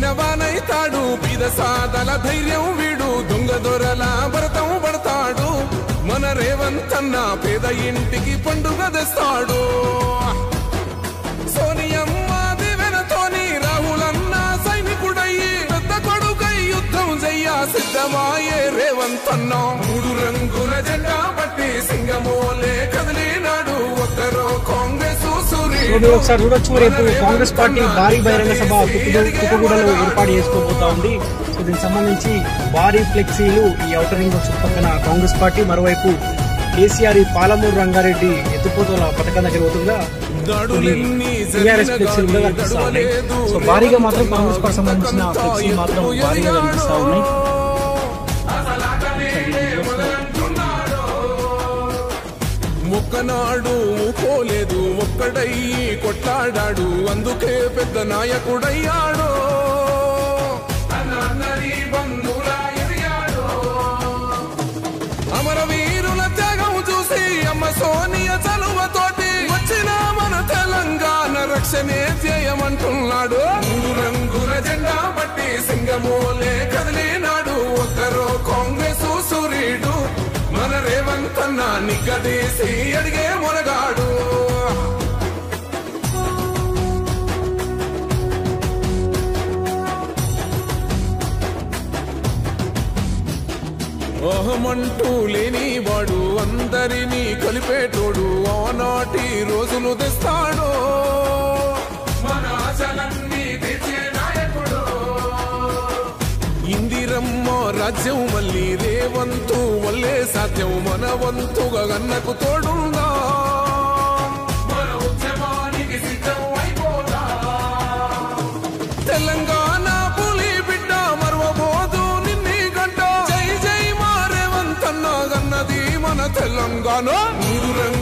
పేదవానైతాడు పీద సాదల ధైర్యం వీడు దొంగ దొరల భరతం పడతాడు మన రేవంతన్న పేద ఇంటికి పండుగ తెస్తాడు సోనియమ్మ దివెనతోని రాహులన్న సైనికుడయ్యి పెద్ద కొడుకై యుద్ధం చెయ్య సిద్ధమాయే రేవంతన్న మూడు రంగుల జెండా పట్టి సింగమోలే కదిలినాడు ఒక్కరో కాంగ్రెస్ సో మీరు ఒకసారి చూడొచ్చు రేపు కాంగ్రెస్ పార్టీ భారీ బహిరంగ సభ కుక్కుడు- కుక్కుగూడలో ఏర్పాటు చేసుకోబోతా ఉంది సో దీనికి సంబంధించి భారీ ఫ్లెక్సీలు ఈ ఔటర్ రింగ్ రోడ్ చుట్టుపక్కల కాంగ్రెస్ పార్టీ మరోవైపు కేసీఆర్ ఈ పాలమూరు రంగారెడ్డి ఎత్తిపోతల పథకం దగ్గర పోతుందా టీఆర్ఎస్ ఫ్లెక్సీలు కూడా కనిపిస్తా ఉన్నాయి సో భారీగా మాత్రం కాంగ్రెస్ పార్టీ సంబంధించిన ఫ్లెక్సీలు మాత్రం భారీగా కనిపిస్తా ఉన్నాయి ఒక్కనాడు పోలేదు ఒక్కడయ్యి కొట్లాడాడు అందుకే పెద్ద నాయకుడయ్యాడు అన్నన్నరి బంధువులా ఎదిగాడు. అమరవీరుల త్యాగం చూసి అమ్మ సోనియ చలువతోటి వచ్చిన మన తెలంగాణ రక్షణే చేయమంటున్నాడు మూడు రంగుల జెండా పట్టి సింగమోలే కదిలినాడు ఒక్కరో కాంగ్రెస్ సూర్యుడు మన రేవంతన్న నిగ్గదీసి అడిగే మునగాడు ఓహమంటూ లేని వాడు అందరినీ కలిపేటోడు ఆనాటి రోజులు తెస్తాడు మన ఆశలన్నీ తెచ్చే నాయకుడు ఇందిరమ్మ రాజ్యం మళ్ళీ రేవంతు వల్లే సాధ్యం మన వంతుగా గన్నకు తోడుందా మన ఉద్యమానికి సిద్ధం అయిపోదా తెలంగాణ పులి బిడ్డ మరవబోదు నిన్ని గంట జై జై మారేవంతన్న గన్నది మన తెలంగాణ నీరు రంగు